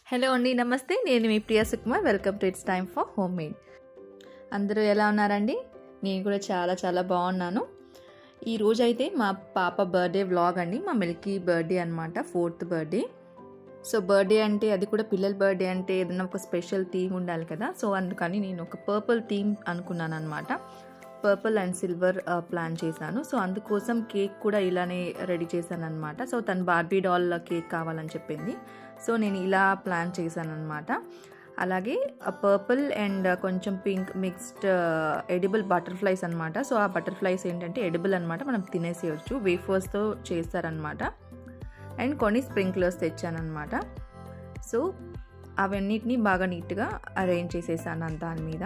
hello అండి నమస్తే నేను మీ Priya Sukumar welcome to it's time for homemade అందరూ ఎలా ఉన్నారండి నేను కూడా చాలా చాలా బాగున్నాను ఈ రోజు అయితే మా పాప బర్త్డే వ్లాగ్ అండి మా మిల్కీ బర్త్డే అనమాట ఫోర్త్ బర్త్డే సో బర్త్డే అంటే అది కూడా పిల్లల బర్త్డే అంటే ఏదైనా ఒక స్పెషల్ థీమ్ ఉండాలి కదా సో అందుకని నేను ఒక పర్పుల్ థీమ్ అనుకున్నాను అనమాట పర్పుల్ అండ్ సిల్వర్ ప్లాన్ చేశాను సో అందుకోసం కేక్ కూడా ఇలానే రెడీ చేశాను అనమాట సో తను బార్బీ డాల్ కేక్ కావాలని చెప్పింది సో నేను ఇలా ప్లాన్ చేశాను అనమాట అలాగే పర్పుల్ అండ్ కొంచెం పింక్ మిక్స్డ్ ఎడిబుల్ బటర్ఫ్లైస్ అనమాట సో ఆ బటర్ఫ్లైస్ ఏంటంటే ఎడిబుల్ అనమాట మనం తినేసేయచ్చు వేఫర్స్తో చేస్తారనమాట అండ్ కొన్ని స్ప్రింక్లర్స్ తెచ్చానమాట సో అవన్నిటిని బాగా నీట్గా అరేంజ్ చేసేసాను దాని మీద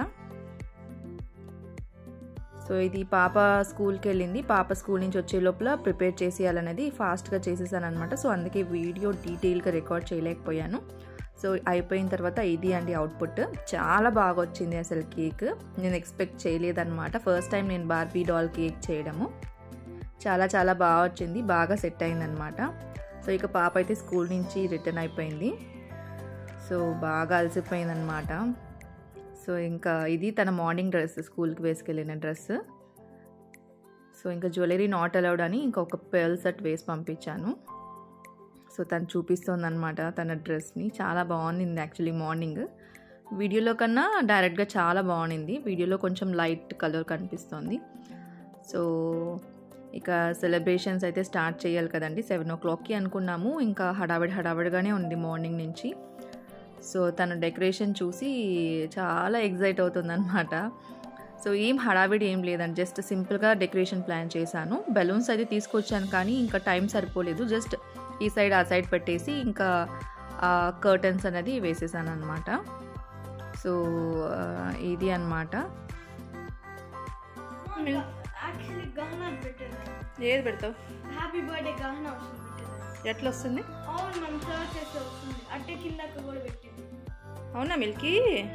సో ఇది పాప స్కూల్కి వెళ్ళింది పాప స్కూల్ నుంచి వచ్చే లోపల ప్రిపేర్ చేసేయాలనేది ఫాస్ట్గా చేసేసాను అనమాట సో అందుకే వీడియో డీటెయిల్గా రికార్డ్ చేయలేకపోయాను సో అయిపోయిన తర్వాత ఇది అండి అవుట్పుట్ చాలా బాగా వచ్చింది అసలు కేక్ నేను ఎక్స్పెక్ట్ చేయలేదన్నమాట ఫస్ట్ టైం నేను బార్బీ డాల్ కేక్ చేయడము చాలా చాలా బాగా వచ్చింది బాగా సెట్ అయిందనమాట సో ఇక పాప అయితే స్కూల్ నుంచి రిటర్న్ అయిపోయింది సో బాగా అలసిపోయిందనమాట సో ఇంకా ఇది తన మార్నింగ్ డ్రెస్ స్కూల్కి వేసుకెళ్ళిన డ్రెస్ సో ఇంకా జ్యువెలరీ నాట్ అలౌడ్ అని ఇంకొక పెల్ సెట్ వేసి పంపించాను సో తను చూపిస్తుంది అనమాట తన డ్రెస్ని చాలా బాగుంది యాక్చువల్లీ మార్నింగ్ వీడియోలో కన్నా డైరెక్ట్గా చాలా బాగుంది వీడియోలో కొంచెం లైట్ కలర్ కనిపిస్తుంది సో ఇక సెలబ్రేషన్స్ అయితే స్టార్ట్ చేయాలి కదండి సెవెన్ ఓ క్లాక్కి అనుకున్నాము ఇంకా హడావిడి హడావిడిగానే ఉంది మార్నింగ్ నుంచి సో తను డెకరేషన్ చూసి చాలా ఎగ్జైట్ అవుతుందన్నమాట సో ఏం హడావిడి ఏం లేదండి జస్ట్ సింపుల్గా డెకరేషన్ ప్లాన్ చేశాను బెలూన్స్ అయితే తీసుకొచ్చాను కానీ ఇంకా టైం సరిపోలేదు జస్ట్ ఈ సైడ్ ఆ సైడ్ పెట్టేసి ఇంకా కర్టన్స్ అనేది వేసేసాను అనమాట సో ఇది అనమాట యాక్చువల్లీ గహనా పెట్టారు ఏది పెడతావు హ్యాపీ బర్త్డే గహనా వస్తుంది పెట్టారు ఎట్లా వస్తుంది అవును మనం సర్చ్ చేస్తే వస్తుంది అట్టే కిందకు కూడా పెట్టింది అవునా మిల్కీ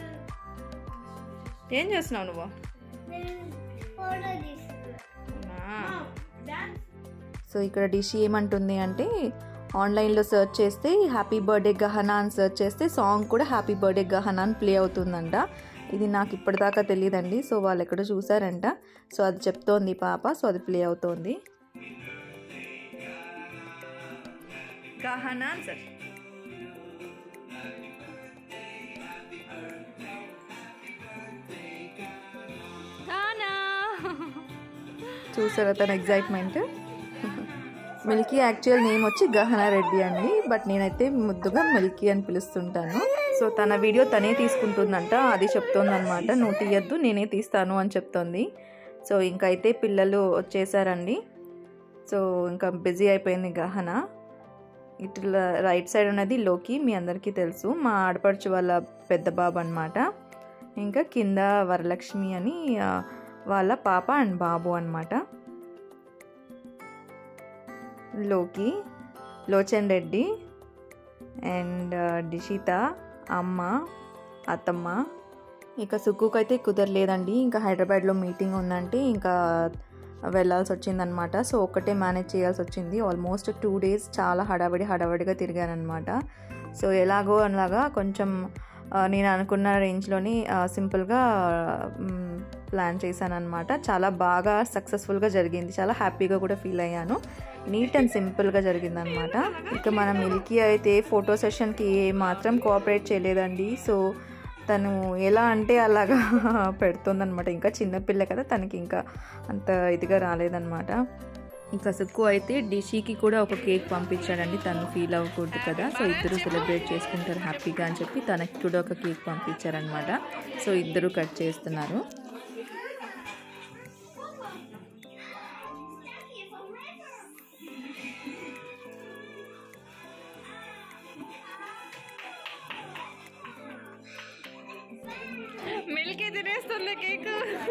ఏం చేస్తున్నావు నువ్వు ఫోటో తీసుకున్నా అవునా డాన్స్ సో ఇక్కడ డిష్ ఏమంటుంది అంటే ఆన్లైన్లో సెర్చ్ చేస్తే హ్యాపీ బర్త్డే గహనా అని సెర్చ్ చేస్తే సాంగ్ కూడా హ్యాపీ బర్త్డే గహనా అని ప్లే అవుతుందంట ఇది నాకు ఇప్పటిదాకా తెలియదండి సో వాళ్ళు ఎక్కడో చూసారంట సో అది చెప్తోంది పాప సో అది ప్లే అవుతోంది గహనా సార్ చూసారా తన ఎగ్జైట్మెంట్ మిల్కీ యాక్చువల్ నేమ్ వచ్చి గహనా రెడ్డి అండి బట్ నేనైతే ముద్దుగా మిల్కీ అని పిలుస్తుంటాను సో తన వీడియో తనే తీసుకుంటుందంట అది చెప్తోందనమాట నువ్వు తీయద్దు నేనే తీస్తాను అని చెప్తోంది సో ఇంకైతే పిల్లలు వచ్చేసారండి సో ఇంకా బిజీ అయిపోయింది గహన ఇట్లా రైట్ సైడ్ ఉన్నది లోకి మీ అందరికీ తెలుసు మా ఆడపడుచు వాళ్ళ పెద్ద బాబు అనమాట ఇంకా కింద వరలక్ష్మి అని ఆ, వాళ్ళ పాప అండ్ బాబు అనమాట లోకి లోచన్ రెడ్డి అండ్ డిషిత అమ్మ అత్తమ్మ ఇక సుక్కుకు అయితే కుదరలేదండి ఇంకా హైదరాబాద్లో మీటింగ్ ఉందంటే ఇంకా వెళ్ళాల్సి వచ్చిందనమాట సో ఒక్కటే మేనేజ్ చేయాల్సి వచ్చింది ఆల్మోస్ట్ టూ డేస్ చాలా హడావిడి హడావిడిగా తిరిగానమాట సో ఎలాగో అలాగా కొంచెం ఆ, నేను అనుకున్న రేంజ్లోని సింపుల్గా ప్లాన్ చేశాను అనమాట చాలా బాగా సక్సెస్ఫుల్గా జరిగింది చాలా హ్యాపీగా కూడా ఫీల్ అయ్యాను నీట్ అండ్ సింపుల్గా జరిగిందనమాట ఇక మన మిల్కీ అయితే ఫోటో సెషన్కి ఏ మాత్రం కోఆపరేట్ చేయలేదండి సో తను ఎలా అంటే అలాగా పెడుతుందనమాట ఇంకా చిన్నపిల్ల కదా తనకి ఇంకా అంత ఇదిగా రాలేదనమాట ఇంకా సుక్కు అయితే డిషీకి కూడా ఒక కేక్ పంపించాడండి తను ఫీల్ అవ్వకూడదు కదా సో ఇద్దరు సెలబ్రేట్ చేసుకుంటారు హ్యాపీగా అని చెప్పి తనకి కూడా ఒక కేక్ పంపించారనమాట సో ఇద్దరు కట్ చేస్తున్నారు మిల్కీ తినేస్తుంది కేక్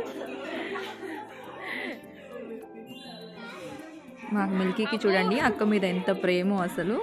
మా మిల్కీకి చూడండి అక్క మీద ఎంత ప్రేమో అసలు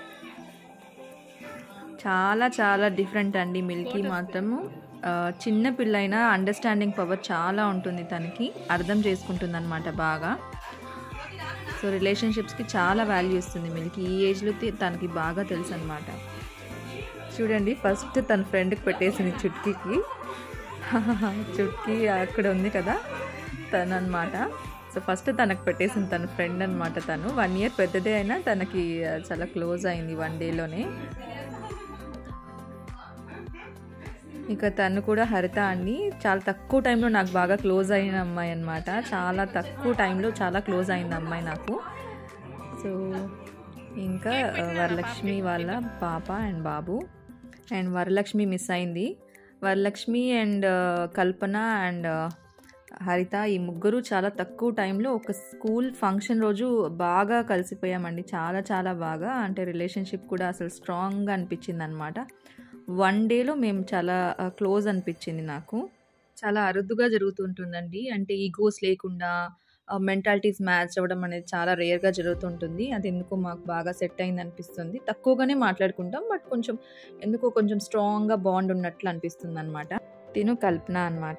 చాలా చాలా డిఫరెంట్ అండి మిల్కీ మాత్రము ఆ, చిన్న పిల్లైనా అండర్స్టాండింగ్ పవర్ చాలా ఉంటుంది తనకి అర్థం చేసుకుంటుంది అనమాట బాగా సో రిలేషన్షిప్స్కి చాలా వాల్యూ ఇస్తుంది మిల్కీ ఈ ఏజ్లో తనకి బాగా తెలుసు అనమాట చూడండి ఫస్ట్ తన ఫ్రెండ్కి పెట్టేసింది చుట్కీకి చుట్కీ అక్కడ ఉంది కదా తను అనమాట సో ఫస్ట్ తనకు పెట్టేసింది తన ఫ్రెండ్ అనమాట తను వన్ ఇయర్ పెద్దదే అయినా తనకి ఆ, చాలా క్లోజ్ అయింది వన్ డేలోనే ఇక తను కూడా హరిత అండి చాలా తక్కువ టైంలో నాకు బాగా క్లోజ్ అయిన అమ్మాయి అనమాట చాలా తక్కువ టైంలో చాలా క్లోజ్ అయింది అమ్మాయి నాకు సో ఇంకా ఆ, వరలక్ష్మి వాళ్ళ పాప అండ్ బాబు అండ్ వరలక్ష్మి మిస్ అయింది వరలక్ష్మి అండ్ కల్పన అండ్ హరిత ఈ ముగ్గురు చాలా తక్కువ టైంలో ఒక స్కూల్ ఫంక్షన్ రోజు బాగా కలిసిపోయామండి చాలా చాలా బాగా అంటే రిలేషన్షిప్ కూడా అసలు స్ట్రాంగ్గా అనిపించింది అనమాట వన్ డేలో మేము చాలా క్లోజ్ అనిపించింది నాకు చాలా అరుదుగా జరుగుతుంటుందండి అంటే ఈగోస్ లేకుండా మెంటాలిటీస్ మ్యాచ్ అవ్వడం అనేది చాలా రేర్గా జరుగుతుంటుంది అది ఎందుకో మాకు బాగా సెట్ అయింది అనిపిస్తుంది తక్కువగానే మాట్లాడుకుంటాం బట్ కొంచెం ఎందుకో కొంచెం స్ట్రాంగ్గా బాండ్ ఉన్నట్లు అనిపిస్తుంది అనమాట తిను కల్పన అనమాట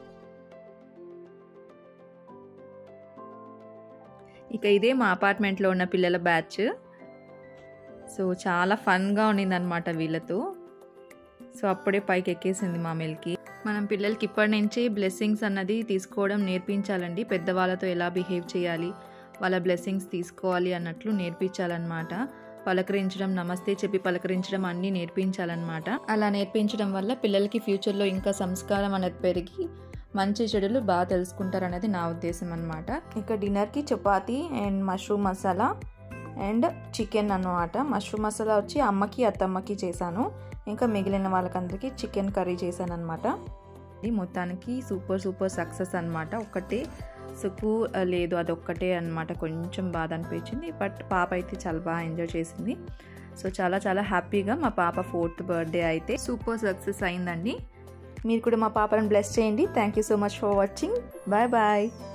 ఇక ఇదే మా అపార్ట్మెంట్లో ఉన్న పిల్లల బ్యాచ్ సో చాలా ఫన్గా ఉండింది అనమాట వీళ్ళతో సో అప్పుడే పైకి ఎక్కేసింది మా మిల్కి మనం పిల్లలకి ఇప్పటి నుంచి బ్లెస్సింగ్స్ అన్నది తీసుకోవడం నేర్పించాలండి పెద్దవాళ్ళతో ఎలా బిహేవ్ చేయాలి వాళ్ళ బ్లెస్సింగ్స్ తీసుకోవాలి అన్నట్లు నేర్పించాలన్నమాట పలకరించడం నమస్తే చెప్పి పలకరించడం అన్నీ నేర్పించాలన్నమాట అలా నేర్పించడం వల్ల పిల్లలకి ఫ్యూచర్లో ఇంకా సంస్కారం అనేది పెరిగి మంచి చెడులు బాగా తెలుసుకుంటారు అనేది నా ఉద్దేశం అనమాట ఇక డిన్నర్కి chapati and mushroom masala and chicken అన్నమాట మష్రూమ్ మసాలా వచ్చి అమ్మకి అత్తమ్మకి చేశాను ఇంకా మిగిలిన వాళ్ళకందరికీ చికెన్ కర్రీ చేశాను అనమాట ఇది మొత్తానికి సూపర్ సూపర్ సక్సెస్ అనమాట ఒక్కటే సుకు ఆ, లేదు అదొక్కటే అనమాట కొంచెం బాధ అనిపించింది బట్ పాప అయితే చాలా బాగా ఎంజాయ్ చేసింది సో చాలా చాలా హ్యాపీగా మా పాప ఫోర్త్ బర్త్డే అయితే సూపర్ సక్సెస్ అయిందండి మీరు కూడా మా పాపను బ్లెస్ చేయండి thank you so much for watching bye bye